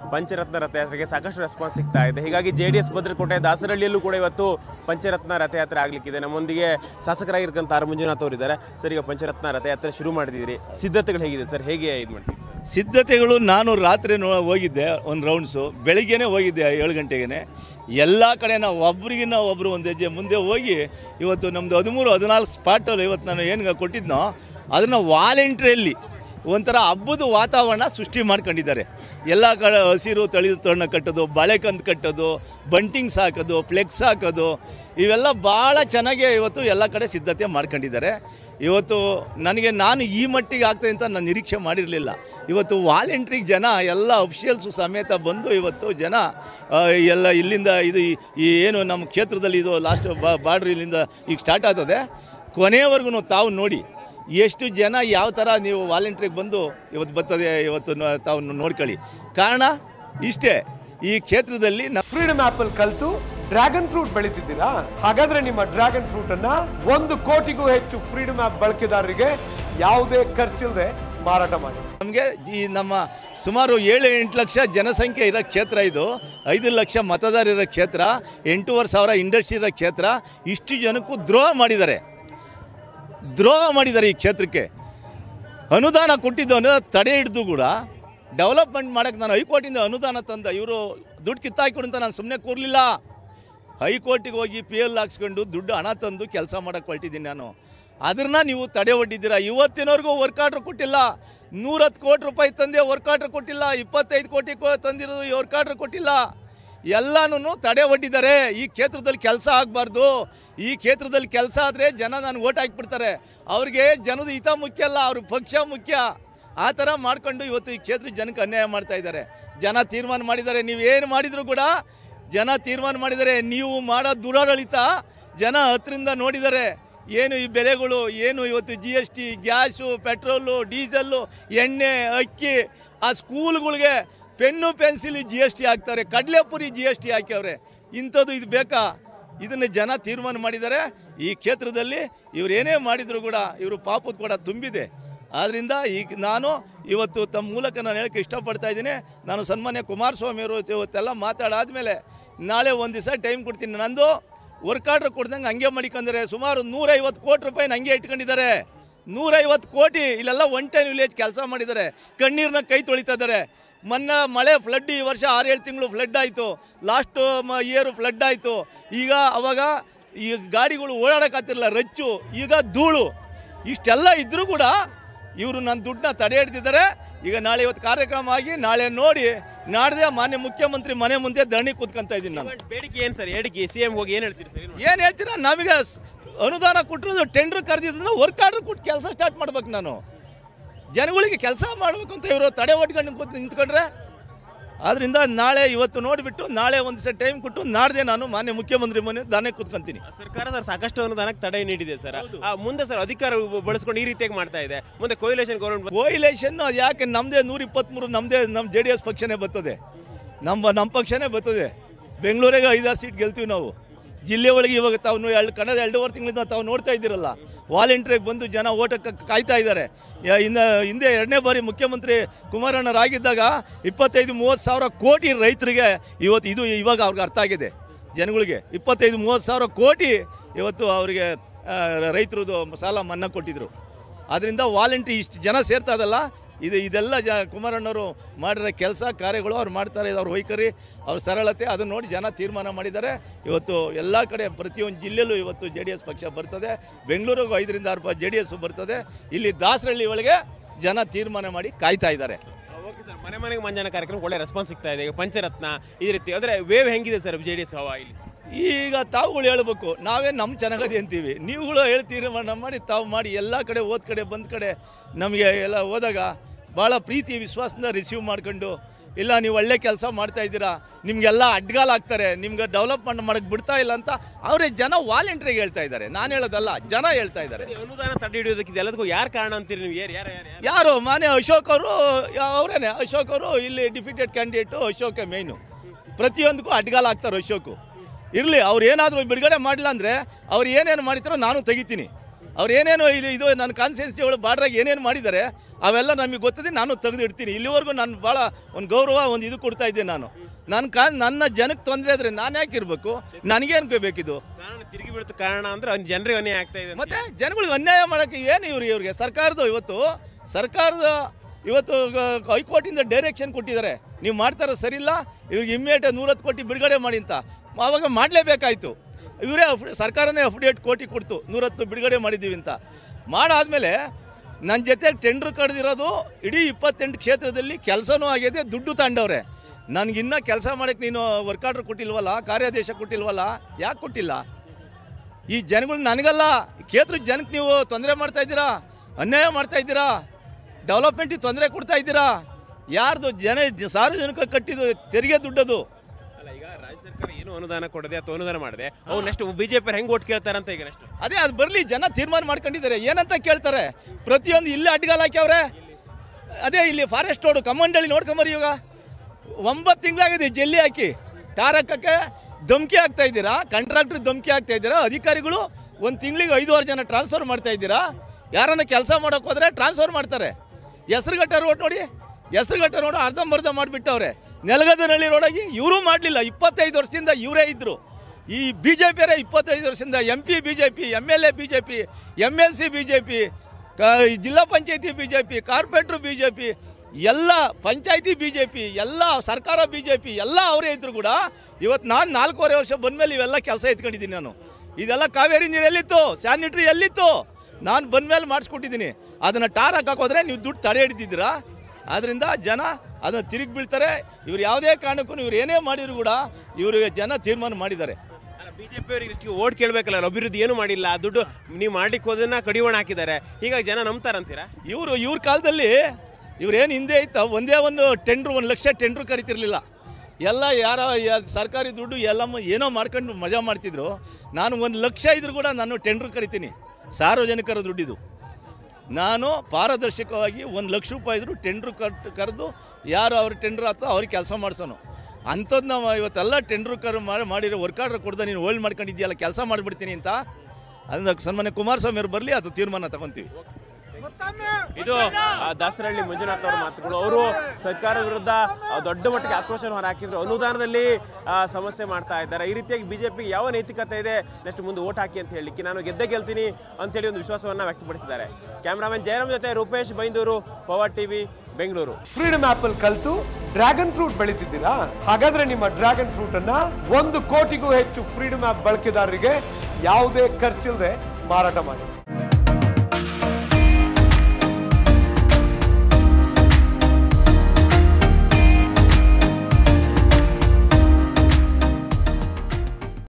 ಪಂಚರತ್ನ ರಥಯಾತ್ರೆಗೆ ಸಾಕಷ್ಟು ರೆಸ್ಪಾನ್ಸ್ ಸಿಗ್ತಾ ಇದೆ ಹೀಗಾಗಿ ಜೆ ಡಿ ಎಸ್ ಭದ್ರಕೋಟೆ ದಾಸರಹಳ್ಳಿಯಲ್ಲೂ ಕೂಡ ಇವತ್ತು ಪಂಚರತ್ನ ರಥಯಾತ್ರೆ ಆಗಲಿಕ್ಕಿದೆ ನಮ್ಮೊಂದಿಗೆ ಶಾಸಕರಾಗಿರ್ತಕ್ಕಂಥ ಆರ್ ಮಂಜುನಾಥ್ ಅವರಿದ್ದಾರೆ ಸರ್ ಈಗ ಪಂಚರತ್ನ ರಥಯಾತ್ರೆ ಶುರು ಮಾಡಿದ್ದೀರಿ ಸಿದ್ಧತೆಗಳು ಹೇಗಿದೆ ಸರ್ ಹೇಗೆ ಇದು ಮಾಡ್ತೀವಿ ಸಿದ್ಧತೆಗಳು ನಾನು ರಾತ್ರಿ ನೋ ಹೋಗಿದ್ದೆ ಒಂದು ರೌಂಡ್ಸು ಬೆಳಿಗ್ಗೆನೇ ಹೋಗಿದ್ದೆ ಏಳು ಗಂಟೆಗೆ ಎಲ್ಲ ಕಡೆ ನಾವು ಒಬ್ರಿಗಿನ್ನ ಒಬ್ಬರು ಒಂದು ಹೆಜ್ಜೆ ಮುಂದೆ ಹೋಗಿ ಇವತ್ತು ನಮ್ಮದು ಹದಿಮೂರು ಹದಿನಾಲ್ಕು ಸ್ಪಾಟಲ್ಲಿ ಇವತ್ತು ನಾನು ಏನು ಕೊಟ್ಟಿದ್ನೋ ಅದನ್ನು ವಾಲೆಂಟ್ರಿಯಲ್ಲಿ ಒಂಥರ ಹಬ್ಬದ ವಾತಾವರಣ ಸೃಷ್ಟಿ ಮಾಡ್ಕೊಂಡಿದ್ದಾರೆ ಎಲ್ಲ ಕಡೆ ಹಸಿರು ತಳಿ ತೋರಣ ಕಟ್ಟೋದು ಬಾಳೆಕಂದು ಕಟ್ಟೋದು ಬಂಟಿಂಗ್ಸ್ ಹಾಕೋದು ಫ್ಲೆಕ್ಸ್ ಹಾಕೋದು ಇವೆಲ್ಲ ಭಾಳ ಚೆನ್ನಾಗಿ ಇವತ್ತು ಎಲ್ಲ ಕಡೆ ಸಿದ್ಧತೆ ಮಾಡ್ಕೊಂಡಿದ್ದಾರೆ ಇವತ್ತು ನನಗೆ ನಾನು ಈ ಮಟ್ಟಿಗೆ ಆಗ್ತದೆ ಅಂತ ನಾನು ನಿರೀಕ್ಷೆ ಮಾಡಿರಲಿಲ್ಲ ಇವತ್ತು ವಾಲೆಂಟ್ರಿಗೆ ಜನ ಎಲ್ಲ ಅಫಿಷಿಯಲ್ಸು ಸಮೇತ ಬಂದು ಇವತ್ತು ಜನ ಆ, ಎಲ್ಲ ಇಲ್ಲಿಂದ ಇದು ಈ- ಈ ಏನು ನಮ್ಮ ಕ್ಷೇತ್ರದಲ್ಲಿ ಇದು ಲಾಸ್ಟ್ ಬಾರ್ಡ್ರ್ ಇಲ್ಲಿಂದ ಈಗ ಸ್ಟಾರ್ಟ್ ಆಗ್ತದೆ ಕೊನೆಯವರೆಗೂ ತಾವು ನೋಡಿ ಎಷ್ಟು ಜನ ಯಾವ ಥರ ನೀವು ವಾಲೆಂಟ್ರಿಗೆ ಬಂದು ಇವತ್ತು ಬರ್ತದೆ ಇವತ್ತು ನ- ತಾವು ನೋಡ್ಕೊಳ್ಳಿ ಕಾರಣ ಇಷ್ಟೇ ಈ ಕ್ಷೇತ್ರದಲ್ಲಿ ನಮ್ಮ ಫ್ರೀಡಮ್ ಆಪ್ ಅಲ್ಲಿ ಕಲ್ತು ಡ್ರ್ಯಾಗನ್ ಫ್ರೂಟ್ ಬೆಳೀತಿದ್ದೀರಾ ಹಾಗಾದ್ರೆ ನಿಮ್ಮ ಡ್ರ್ಯಾಗನ್ ಫ್ರೂಟ್ ಅನ್ನ ಒಂದು ಕೋಟಿಗೂ ಹೆಚ್ಚು ಫ್ರೀಡಮ್ ಆಪ್ ಬಳಕೆದಾರರಿಗೆ ಯಾವುದೇ ಖರ್ಚಿಲ್ಲದೆ ಮಾರಾಟ ಮಾಡಿ ನಮಗೆ ಈ ನಮ್ಮ ಸುಮಾರು ಏಳು ಎಂಟು ಲಕ್ಷ ಜನಸಂಖ್ಯೆ ಇರೋ ಕ್ಷೇತ್ರ ಇದು ಐದು ಲಕ್ಷ ಮತದಾರ ಇರೋ ಕ್ಷೇತ್ರ ಎಂಟೂವರೆ ಸಾವಿರ ಇಂಡಸ್ಟ್ರಿ ಇರೋ ಕ್ಷೇತ್ರ ಇಷ್ಟು ಜನಕ್ಕೂ ದ್ರೋಹ ಮಾಡಿದ್ದಾರೆ ದ್ರೋಹ ಮಾಡಿದ್ದಾರೆ ಈ ಕ್ಷೇತ್ರಕ್ಕೆ ಅನುದಾನ ಕೊಟ್ಟಿದ್ದು ಅನ್ನೋದು ತಡೆ ಹಿಡಿದು ಕೂಡ ಡೆವಲಪ್ಮೆಂಟ್ ಮಾಡೋಕ್ಕೆ ನಾನು ಹೈಕೋರ್ಟಿಂದ ಅನುದಾನ ತಂದ ಇವರು ದುಡ್ಡು ಕಿತ್ತಾಕಿಕೊಡು ಅಂತ ನಾನು ಸುಮ್ಮನೆ ಕೂರಲಿಲ್ಲ ಹೈಕೋರ್ಟಿಗೆ ಹೋಗಿ ಪಿ ಎಲ್ ಹಾಕ್ಸ್ಕೊಂಡು ದುಡ್ಡು ಹಣ ತಂದು ಕೆಲಸ ಮಾಡೋಕ್ಕೆ ಹೊರಟಿದ್ದೀನಿ ನಾನು ಅದನ್ನ ನೀವು ತಡೆ ಒಡ್ಡಿದ್ದೀರಾ ಇವತ್ತಿನವರೆಗೂ ವರ್ಕ್ ಆರ್ಡ್ರ್ ಕೊಟ್ಟಿಲ್ಲ ನೂರತ್ತು ಕೋಟಿ ರೂಪಾಯಿ ತಂದೆ ವರ್ಕ್ ಆರ್ಡ್ರ್ ಕೊಟ್ಟಿಲ್ಲ ಇಪ್ಪತ್ತೈದು ಕೋಟಿ ಕೋ ತಂದಿರೋದು ವರ್ಕ್ ಆರ್ಡ್ರ್ ಕೊಟ್ಟಿಲ್ಲ ಎಲ್ಲನೂ ತಡೆ ಒಡ್ಡಿದ್ದಾರೆ ಈ ಕ್ಷೇತ್ರದಲ್ಲಿ ಕೆಲಸ ಆಗಬಾರ್ದು ಈ ಕ್ಷೇತ್ರದಲ್ಲಿ ಕೆಲಸ ಆದರೆ ಜನ ನನಗೆ ಓಟ್ ಹಾಕಿಬಿಡ್ತಾರೆ ಅವ್ರಿಗೆ ಜನದ ಹಿತ ಮುಖ್ಯ ಅಲ್ಲ ಅವ್ರ ಪಕ್ಷ ಮುಖ್ಯ ಆ ಥರ ಮಾಡ್ಕೊಂಡು ಇವತ್ತು ಈ ಕ್ಷೇತ್ರ ಜನಕ್ಕೆ ಅನ್ಯಾಯ ಮಾಡ್ತಾ ಇದ್ದಾರೆ ಜನ ತೀರ್ಮಾನ ಮಾಡಿದ್ದಾರೆ ನೀವೇನು ಮಾಡಿದ್ರು ಕೂಡ ಜನ ತೀರ್ಮಾನ ಮಾಡಿದ್ದಾರೆ ನೀವು ಮಾಡೋ ದುರಾಡಳಿತ ಜನ ಹತ್ತರಿಂದ ನೋಡಿದ್ದಾರೆ ಏನು ಈ ಬೆಲೆಗಳು ಏನು ಇವತ್ತು G S T gas petrol diesel ಎಣ್ಣೆ ಅಕ್ಕಿ ಆ ಸ್ಕೂಲ್ಗಳಿಗೆ pen pencil G S T ಹಾಕ್ತಾರೆ ಕಡಲೆಪುರಿ ಜಿ ಎಸ್ ಟಿ ಹಾಕ್ಯವ್ರೆ ಇಂಥದ್ದು ಇದು ಬೇಕಾ ಇದನ್ನು ಜನ ತೀರ್ಮಾನ ಮಾಡಿದ್ದಾರೆ ಈ ಕ್ಷೇತ್ರದಲ್ಲಿ ಇವ್ರು ಏನೇ ಮಾಡಿದ್ರು ಕೂಡ ಇವರು ಪಾಪದ ಕೂಡ ತುಂಬಿದೆ ಆದ್ದರಿಂದ ಈಗ ನಾನು ಇವತ್ತು ತಮ್ಮ ಮೂಲಕ ನಾನು ಹೇಳಕ್ಕೆ ಇಷ್ಟಪಡ್ತಾ ಇದ್ದೀನಿ ನಾನು ಸನ್ಮಾನ್ಯ ಕುಮಾರಸ್ವಾಮಿ ಅವರು ಇವತ್ತೆಲ್ಲ ಮಾತಾಡಾದ್ಮೇಲೆ ನಾಳೆ ಒಂದು ದಿವಸ ಟೈಮ್ ಕೊಡ್ತೀನಿ ನಂದು ವರ್ಕ್ ಆರ್ಡ್ರ್ ಕೊಡ್ದಂಗೆ ಹಂಗೆ ಮಾಡಿಕೊಂಡ್ರೆ ಸುಮಾರು ನೂರೈವತ್ತು ಕೋಟಿ ರೂಪಾಯಿ ಹಂಗೆ ಇಟ್ಕೊಂಡಿದ್ದಾರೆ ನೂರೈವತ್ತು ಕೋಟಿ ಇಲ್ಲೆಲ್ಲ ಒನ್ ಟೈಮ್ ವಿಲೇಜ್ ಕೆಲಸ ಮಾಡಿದ್ದಾರೆ ಕಣ್ಣೀರನ್ನ ಕೈ ತೊಳಿತಾ ಇದ್ದಾರೆ ಮೊನ್ನೆ ಮಳೆ ಫ್ಲಡ್ ಈ ವರ್ಷ ಆರೇಳು ತಿಂಗಳು ಫ್ಲಡ್ ಆಯಿತು ಲಾಸ್ಟ್ ಇಯರು ಫ್ಲಡ್ ಆಯಿತು ಈಗ ಅವಾಗ ಈ ಗಾಡಿಗಳು ಓಡಾಡೋಕ್ಕಾಗ್ತಿರಲಿಲ್ಲ ರಚ್ಚು ಈಗ ಧೂಳು ಇಷ್ಟೆಲ್ಲ ಇದ್ದರೂ ಕೂಡ ಇವರು ನನ್ನ ದುಡ್ಡನ್ನ ತಡೆ ಹಿಡ್ದಿದ್ದಾರೆ ಈಗ ನಾಳೆ ಇವತ್ತು ಕಾರ್ಯಕ್ರಮ ಆಗಿ ನಾಳೆ ನೋಡಿ ನಾಡ್ದೆ ಮಾನ್ಯ ಮುಖ್ಯಮಂತ್ರಿ ಮನೆ ಮುಂದೆ ಧರಣಿ ಕೂತ್ಕೊಂತ ಇದ್ದೀನಿ ನಾನು ಬೇಡಿಕೆ ಏನು ಸರ್ ಹೇಳಿಕೆ ಸಿ ಎಂ ಹೋಗಿ ಏನು ಹೇಳ್ತೀರಿ ಸರ್ ಏನು ಏನು ಹೇಳ್ತೀರಾ ನಮಗೆ ಸ್- ಅನುದಾನ ಕೊಟ್ಟರು ಟೆಂಡ್ರ್ ಕರೆದಿದ್ದನ್ನ ವರ್ಕ್ ಆರ್ಡ್ರ್ ಕೊಟ್ಟು ಕೆಲಸ ಸ್ಟಾರ್ಟ್ ಮಾಡ್ಬೇಕು ನಾನು ಜನಗಳಿಗೆ ಕೆಲಸ ಮಾಡಬೇಕು ಅಂತ ಇವರು ತಡೆ ಒಟ್ಕೊಂಡು ಕೂತ್ ನಿಂತ್ಕೊಂಡ್ರೆ ಆದ್ರಿಂದ ನಾಳೆ ಇವತ್ತು ನೋಡಿಬಿಟ್ಟು ನಾಳೆ ಒಂದು ದಿವಸ ಟೈಮ್ ಕೊಟ್ಟು ನಾಡ್ದೆ ನಾನು ಮಾನ್ಯ ಮುಖ್ಯಮಂತ್ರಿ ಮನೆ ದಾನೆ ಕೂತ್ಕೊಂತೀನಿ ಸರ್ಕಾರ ಸರ್ ಸಾಕಷ್ಟು ಅನುದಾನಕ್ಕೆ ತಡೆ ನೀಡಿದೆ ಸರ್ ಆ, ಮುಂದೆ ಸರ್ ಅಧಿಕಾರ ಬಳಸ್ಕೊಂಡು ಈ ರೀತಿಯಾಗಿ ಮಾಡ್ತಾ ಇದೆ ಮುಂದೆ ಕೊಯ್ಲೇಷನ್ ಗೌರ್ಮೆಂಟ್ ಕೋಯಿಲೇಷನ್ ಅದು ಯಾಕೆ ನಮ್ಮದೇ ನೂರ ಇಪ್ಪತ್ತ್ಮೂರು ನಮ್ಮದೇ ನಮ್ಮ ಜೆ ಡಿ ಎಸ್ ಪಕ್ಷನೇ ಬರ್ತದೆ ನಮ್ಮ ನಮ್ಮ ಪಕ್ಷನೇ ಬರ್ತದೆ ಬೆಂಗಳೂರಿಗೆ ಐದಾರು ಸೀಟ್ ಗೆಲ್ತೀವಿ ನಾವು ಜಿಲ್ಲೆ ಒಳಗೆ ಇವಾಗ ತಾವು ನೋ- ಎರಡು ಕಳೆದ ಎರಡೂವರೆ ತಿಂಗಳಿಂದ ತಾವು ನೋಡ್ತಾ ಇದ್ದೀರಲ್ಲ ವಾಲಂಟ್ರಿಗೆ ಬಂದು ಜನ ಓಟಕ್ಕೆ ಕಾಯ್ತಾ ಇದ್ದಾರೆ ಯಾ- ಇನ್ನು ಹಿಂದೆ ಎರಡನೇ ಬಾರಿ ಮುಖ್ಯಮಂತ್ರಿ ಕುಮಾರಣ್ಣರಾಗಿದ್ದಾಗ ಇಪ್ಪತ್ತೈದು ಮೂವತ್ತು ಸಾವಿರ ಕೋಟಿ ರೈತರಿಗೆ ಇವತ್ತು ಇದು ಇವಾಗ ಅವ್ರಿಗೆ ಅರ್ಥ ಆಗಿದೆ ಜನಗಳಿಗೆ ಇಪ್ಪತ್ತೈದು ಮೂವತ್ತು ಸಾವಿರ ಕೋಟಿ ಇವತ್ತು ಅವರಿಗೆ ರೈತರದು ಸಾಲ ಮನ್ನಾ ಕೊಟ್ಟಿದ್ರು ಅದರಿಂದ ವಾಲಂಟ್ರಿ ಇಷ್ಟು ಜನ ಸೇರ್ತಾ ಇದಲ್ಲ ಇದು ಇದೆಲ್ಲ ಜ ಕುಮಾರಣ್ಣವರು ಮಾಡಿರೋ ಕೆಲಸ ಕಾರ್ಯಗಳು ಅವ್ರು ಮಾಡ್ತಾರೆ ಅವ್ರ ವೈಖರಿ ಅವ್ರ ಸರಳತೆ ಅದನ್ನು ನೋಡಿ ಜನ ತೀರ್ಮಾನ ಮಾಡಿದ್ದಾರೆ ಇವತ್ತು ಎಲ್ಲ ಕಡೆ ಪ್ರತಿಯೊಂದು ಜಿಲ್ಲೆಯಲ್ಲೂ ಇವತ್ತು ಜೆ ಡಿ ಎಸ್ ಪಕ್ಷ ಬರ್ತದೆ ಬೆಂಗಳೂರಿಗೂ ಐದರಿಂದ ಆರು ಜೆ ಡಿ ಎಸ್ ಬರ್ತದೆ ಇಲ್ಲಿ ದಾಸರಳ್ಳಿ ಒಳಗೆ ಜನ ತೀರ್ಮಾನ ಮಾಡಿ ಕಾಯ್ತಾ ಇದ್ದಾರೆ ಓಕೆ ಸರ್ ಮನೆ ಮನೆಗೆ ಮಂಜಾನ ಕಾರ್ಯಕ್ರಮ ಒಳ್ಳೆ ರೆಸ್ಪಾನ್ಸ್ ಸಿಗ್ತಾ ಇದೆ ಈಗ ಪಂಚರತ್ನ ಈ ರೀತಿ ಅಂದರೆ ವೇವ್ ಹೆಂಗಿದೆ ಸರ್ ಜೆ ಡಿ ಎಸ್ ಹವಾ ಇಲ್ಲಿ ಈಗ ತಾವುಗಳು ಹೇಳ್ಬೇಕು ನಾವೇ ನಮ್ಮ ಚೆನ್ನಾಗದಿ ಅಂತೀವಿ ನೀವುಗಳು ಹೇಳ್ತೀರಿ ಮ- ಮಾಡಿ ತಾವು ಮಾಡಿ ಎಲ್ಲ ಕಡೆ ಹೋದ ಕಡೆ ಬಂದ ಕಡೆ ನಮಗೆ ಎಲ್ಲ ಹೋದಾಗ ಭಾಳ ಪ್ರೀತಿ ವಿಶ್ವಾಸದಿಂದ ರಿಸೀವ್ ಮಾಡ್ಕೊಂಡು ಇಲ್ಲ ನೀವು ಒಳ್ಳೆ ಕೆಲಸ ಮಾಡ್ತಾ ಇದ್ದೀರಾ ನಿಮಗೆಲ್ಲ ಅಡ್ಗಾಲ್ ಆಗ್ತಾರೆ ನಿಮ್ಗೆ ಡೆವಲಪ್ಮೆಂಟ್ ಮಾಡಕ್ಕೆ ಬಿಡ್ತಾ ಇಲ್ಲ ಅಂತ ಅವರೇ ಜನ ವಾಲಂಟ್ರಿಗೆ ಹೇಳ್ತಾ ಇದ್ದಾರೆ ನಾನು ಹೇಳೋದಲ್ಲ ಜನ ಹೇಳ್ತಾ ಇದ್ದಾರೆ ಈ ಅನುದಾನ ತಡೆ ಹಿಡಿಯೋದಕ್ಕೆ ಇದೆಲ್ಲದಕ್ಕೂ ಯಾರು ಕಾರಣ ಅಂತೀರಿ ನೀವು ಯಾರು ಯಾರು ಯಾರು ಯಾರು ಮಾನ್ಯ ಅಶೋಕ್ ಅವರು ಅವರೇನೆ ಅಶೋಕ್ ಅವರು ಇಲ್ಲಿ ಡಿಫಿಟೆಡ್ ಕ್ಯಾಂಡಿಡೇಟು ಅಶೋಕೆ ಮೇಯ್ನು ಪ್ರತಿಯೊಂದಕ್ಕೂ ಅಡ್ಗಾಲ ಆಗ್ತಾರೆ ಅಶೋಕು ಇರಲಿ ಅವ್ರು ಏನಾದರೂ ಬಿಡುಗಡೆ ಮಾಡಿಲ್ಲ ಅಂದರೆ ಅವ್ರು ಏನೇನು ಮಾಡಿತಾರೋ ನಾನು ತೆಗಿತೀನಿ ಅವ್ರು ಏನೇನು ಇಲ್ಲಿ ಇದು ನನ್ನ ಕಾನ್ಸ್ಟಿಟ್ಯೂನ್ಸಿ ಒಳಗೆ ಬಾರ್ಡ್ರಾಗ ಏನೇನು ಮಾಡಿದ್ದಾರೆ ಅವೆಲ್ಲ ನಮಗೆ ಗೊತ್ತದೆ ನಾನು ತೆಗೆದು ಇಡ್ತೀನಿ ಇಲ್ಲಿವರೆಗೂ ನಾನು ಭಾಳ ಒಂದು ಗೌರವ ಒಂದು ಇದು ಕೊಡ್ತಾ ಇದ್ದೆ ನಾನು ನನ್ನ ಕಾ ನನ್ನ ಜನಕ್ಕೆ ತೊಂದರೆ ಆದರೆ ನಾನು ಯಾಕೆ ಇರಬೇಕು ನನಗೇನು ಬೇಕಿದು ಕಾರಣ ತಿರುಗಿ ಬೀಳ್ತು ಕಾರಣ ಅಂದ್ರೆ ಅವ್ನ್ ಜನರಿಗೆ ಅನ್ಯಾಯ ಆಗ್ತಾ ಇದೆ ಅಂತ. ಮತ್ತೆ ಜನಗಳಿಗೆ ಅನ್ಯಾಯ ಮಾಡೋಕ್ಕೆ ಏನು ಇವ್ರು ಇವ್ರಿಗೆ ಸರ್ಕಾರದ ಇವತ್ತು ಸರ್ಕಾರದ ಇವತ್ತು ಗ- ಹೈಕೋರ್ಟಿಂದ ಡೈರೆಕ್ಷನ್ ಕೊಟ್ಟಿದ್ದಾರೆ ನೀವು ಮಾಡ್ತಾರೋ ಸರಿಯಿಲ್ಲ ಇವ್ರಿಗೆ ಇಮ್ಮಿಡಿಯೇಟ್ ನೂರತ್ತು ಕೋಟಿ ಬಿಡುಗಡೆ ಮಾಡಿ ಅಂತ ಆವಾಗ ಮಾಡಲೇಬೇಕಾಯ್ತು ಇವರೇ ಅಫ್- ಸರ್ಕಾರನೇ ಅಫಿಡೇಟ್ ಕೋಟಿ ಕೊಡ್ತು ನೂರತ್ತು ಬಿಡುಗಡೆ ಮಾಡಿದ್ದೀವಿ ಅಂತ ಮಾಡಾದ್ಮೇಲೆ ನನ್ನ ಜೊತೆ ಟೆಂಡ್ರ್ ಕಡ್ದಿರೋದು ಇಡೀ ಇಪ್ಪತ್ತೆಂಟು ಕ್ಷೇತ್ರದಲ್ಲಿ ಕೆಲಸನೂ ಆಗಿದೆ ದುಡ್ಡು ತಾಂಡವ್ರೆ ನನಗಿನ್ನೂ ಕೆಲಸ ಮಾಡೋಕ್ಕೆ ನೀನು ವರ್ಕ್ ಆರ್ಡ್ರ್ ಕೊಟ್ಟಿಲ್ವಲ್ಲ ಕಾರ್ಯಾದೇಶ ಕೊಟ್ಟಿಲ್ವಲ್ಲ ಯಾಕೆ ಕೊಟ್ಟಿಲ್ಲ ಈ ಜನಗಳು ನನಗಲ್ಲ ಕ್ಷೇತ್ರದ ಜನಕ್ಕೆ ನೀವು ತೊಂದರೆ ಮಾಡ್ತಾ ಇದ್ದೀರಾ ಅನ್ಯಾಯ ಮಾಡ್ತಾ ಇದ್ದೀರಾ ಡೆವಲಪ್ಮೆಂಟಿಗೆ ತೊಂದರೆ ಕೊಡ್ತಾ ಇದ್ದೀರಾ ಯಾರ್ದು ಜನ ಜ- ಸಾರ್ವಜನಿಕ ಕಟ್ಟಿದ್ದು ತೆರಿಗೆ ದುಡ್ಡದು ಅಲ್ಲ ಈಗ ರಾಜ್ಯ ಸರ್ಕಾರ ಏನು ಅನುದಾನ ಕೊಡದೆ ಅಥವಾ ಅನುದಾನ ಮಾಡಿದೆ ಅವ್ರು ನೆಕ್ಸ್ಟ್ ಬಿಜೆಪಿ ಹೆಂಗ್ ಓಟ್ ಕೇಳ್ತಾರಂತ ಈಗ ನೆಕ್ಸ್ಟ್ ಅದೇ ಅದು ಬರಲಿ ಜನ ತೀರ್ಮಾನ ಮಾಡ್ಕೊಂಡಿದ್ದಾರೆ ಏನಂತ ಕೇಳ್ತಾರೆ ಪ್ರತಿಯೊಂದು ಇಲ್ಲೇ ಅಡ್ಗಾಲ ಹಾಕ್ಯವ್ರೆ ಅದೇ ಇಲ್ಲಿ ಫಾರೆಸ್ಟ್ ರೋಡು ಕಮ್ಮಂಡಳಿ ನೋಡ್ಕೊಂಬರಿ ಇವಾಗ ಒಂಬತ್ತು ತಿಂಗಳಾಗಿದೆ ಜಲ್ಲಿ ಹಾಕಿ ಟಾರ್ ಹಾಕಕ್ಕೆ ಧಮ್ಕಿ ಹಾಕ್ತಾ ಇದ್ದೀರಾ ಕಾಂಟ್ರಾಕ್ಟ್ರ್ ಧಮ್ಕಿ ಹಾಕ್ತಾ ಇದ್ದೀರಾ ಅಧಿಕಾರಿಗಳು ಒಂದು ತಿಂಗಳಿಗೆ ಐದುವರೆ ಜನ ಟ್ರಾನ್ಸ್ಫರ್ ಮಾಡ್ತಾ ಇದ್ದೀರಾ ಯಾರನ್ನ ಕೆಲಸ ಮಾಡೋಕೆ ಹೋದ್ರೆ ಟ್ರಾನ್ಸ್ಫರ್ ಮಾಡ್ತಾರೆ ಹೆಸರುಘಟ್ಟ ರೋಡ್ ನೋಡಿ ಹೆಸರುಘಟ್ಟ ರೋಡ್ ಅರ್ಧಂಬರ್ಧ ಮಾಡಿಬಿಟ್ಟವ್ರೆ ನೆಲಗದನಹಳ್ಳಿ ರೋಡಾಗಿ ಇವರು ಮಾಡಲಿಲ್ಲ ಇಪ್ಪತ್ತೈದು ವರ್ಷದಿಂದ ಇವರೇ ಇದ್ದರು ಈ ಬಿ ಜೆ ಪಿಯರೇ ಇಪ್ಪತ್ತೈದು ವರ್ಷದಿಂದ M P B J P M L A B J P M L C B J P ಜಿಲ್ಲಾ ಪಂಚಾಯತಿ B J P corporators B J P ಎಲ್ಲ ಪಂಚಾಯತಿ ಬಿ ಜೆ ಪಿ ಎಲ್ಲ ಸರ್ಕಾರ ಬಿ ಜೆ ಪಿ ಎಲ್ಲ ಅವರೇ ಇದ್ರು ಕೂಡ ಇವತ್ತು ನಾನು ನಾಲ್ಕೂವರೆ ವರ್ಷ ಬಂದಮೇಲೆ ಇವೆಲ್ಲ ಕೆಲಸ ಎತ್ಕೊಂಡಿದ್ದೀನಿ ನಾನು ಇದೆಲ್ಲ ಕಾವೇರಿ ನೀರು ಎಲ್ಲಿತ್ತು ಸ್ಯಾನಿಟ್ರಿ ಎಲ್ಲಿತ್ತು ನಾನು ಬಂದಮೇಲೆ ಮಾಡಿಸ್ಕೊಟ್ಟಿದ್ದೀನಿ ಅದನ್ನು ಟಾರ್ ಹಾಕೋದ್ರೆ ನೀವು ದುಡ್ಡು ತಡೆ ಹಿಡಿದಿದ್ದೀರಾ ಆದ್ದರಿಂದ ಜನ ಅದನ್ನು ತಿರುಗಿ ಬೀಳ್ತಾರೆ ಇವ್ರು ಯಾವುದೇ ಕಾರಣಕ್ಕೂ ಇವ್ರು ಏನೇ ಮಾಡಿದ್ರು ಕೂಡ ಇವ್ರಿಗೆ ಜನ ತೀರ್ಮಾನ ಮಾಡಿದ್ದಾರೆ ಬಿಜೆಪಿ ಅವರಿಗೆ ಇಷ್ಟು ಓಟ್ ಕೇಳಬೇಕಲ್ಲ ಅವ್ರು ಅಭಿವೃದ್ಧಿ ಏನು ಮಾಡಿಲ್ಲ ದುಡ್ಡು ನೀವು ಮಾಡ್ಲಿಕ್ಕೆ ಹೋದನ್ನ ಕಡಿವಾಣ ಹಾಕಿದ್ದಾರೆ ಹೀಗಾಗಿ ಜನ ನಂಬ್ತಾರಂತೀರಾ ಇವರು ಇವ್ರ ಕಾಲದಲ್ಲಿ ಇವ್ರೇನು ಹಿಂದೆ ಇತ್ತು ಒಂದೇ ಒಂದು ಟೆಂಡ್ರು ಒಂದು ಲಕ್ಷ ಟೆಂಡ್ರು ಕರಿತಿರ್ಲಿಲ್ಲ ಎಲ್ಲ ಯಾರೋ ಯಾ- ಸರ್ಕಾರಿ ದುಡ್ಡು ಎಲ್ಲ ಮ- ಏನೋ ಮಾಡ್ಕೊಂಡು ಮಜಾ ಮಾಡ್ತಿದ್ರು ನಾನು ಒಂದು ಲಕ್ಷ ಇದ್ರು ಕೂಡ ನಾನು ಟೆಂಡ್ರು ಕರಿತೀನಿ ಸಾರ್ವಜನಿಕರ ದುಡ್ಡಿದು ನಾನು ಪಾರದರ್ಶಕವಾಗಿ ಒಂದು ಲಕ್ಷ ರೂಪಾಯಿ ಇದ್ರು ಟೆಂಡ್ರು ಕಟ್ ಕರೆದು ಯಾರು ಅವ್ರ ಟೆಂಡ್ರ್ ಆತೋ ಅವ್ರಿಗೆ ಕೆಲಸ ಮಾಡಿಸೋನು ಅಂಥದ್ದು ನಾವು ಇವತ್ತೆಲ್ಲ ಟೆಂಡ್ರು ಕರ್ ಮಾಡಿ ಮಾಡಿರೋ ವರ್ಕ್ ಆರ್ಡರ್ ಕೊಡ್ದೆ ನೀನು ಹೋಲ್ಡ್ ಮಾಡ್ಕೊಂಡಿದ್ದೀಯಲ್ಲ ಕೆಲಸ ಮಾಡಿಬಿಡ್ತೀನಿ ಅಂತ ಅದನ್ನ ಸನ್ಮಾನ್ಯ ಕುಮಾರಸ್ವಾಮಿ ಅವ್ರು ಬರಲಿ ಅದು ತೀರ್ಮಾನ ತಗೊಂತೀವಿ ಇದು ಆ, ದಾಸರಹಳ್ಳಿ ಮಂಜುನಾಥ್ ಅವರ ಮಾತುಗಳು ಅವರು ಸರ್ಕಾರದ ವಿರುದ್ಧ ಆ, ದೊಡ್ಡ ಮಟ್ಟಿಗೆ ಆಕ್ರೋಶ ಹೊರಹಾಕಿದ್ರು ಅನುದಾನದಲ್ಲಿ ಆ, ಸಮಸ್ಯೆ ಮಾಡ್ತಾ ಇದ್ದಾರೆ ಈ ರೀತಿಯಾಗಿ ಬಿಜೆಪಿ ಯಾವ ನೈತಿಕತೆ ಇದೆ ನೆಕ್ಸ್ಟ್ ಮುಂದೆ ಓಟ್ ಹಾಕಿ ಅಂತ ಹೇಳಲಿಕ್ಕೆ ನಾನು ಗೆದ್ದೆ ಗೆಲ್ತೀನಿ ಅಂತೇಳಿ ಒಂದು ವಿಶ್ವಾಸವನ್ನ ವ್ಯಕ್ತಪಡಿಸಿದ್ದಾರೆ ಕ್ಯಾಮ್ರಾಮನ್ ಜಯರಾಮ್ ಜೊತೆ Rupesh Byndoor power TV Bengaluru freedom app ಅಲ್ಲಿ ಕಲ್ತು ಡ್ರ್ಯಾಗನ್ ಫ್ರೂಟ್ ಬೆಳೀತಿದ್ದೀರಾ ಹಾಗಾದ್ರೆ ನಿಮ್ಮ ಡ್ರ್ಯಾಗನ್ ಫ್ರೂಟ್ ಅನ್ನ ಒಂದು ಕೋಟಿಗೂ ಹೆಚ್ಚು ಫ್ರೀಡಮ್ ಆಪ್ ಬಳಕೆದಾರರಿಗೆ ಯಾವುದೇ ಖರ್ಚಿಲ್ಲದೆ ಮಾರಾಟ ಮಾಡಿ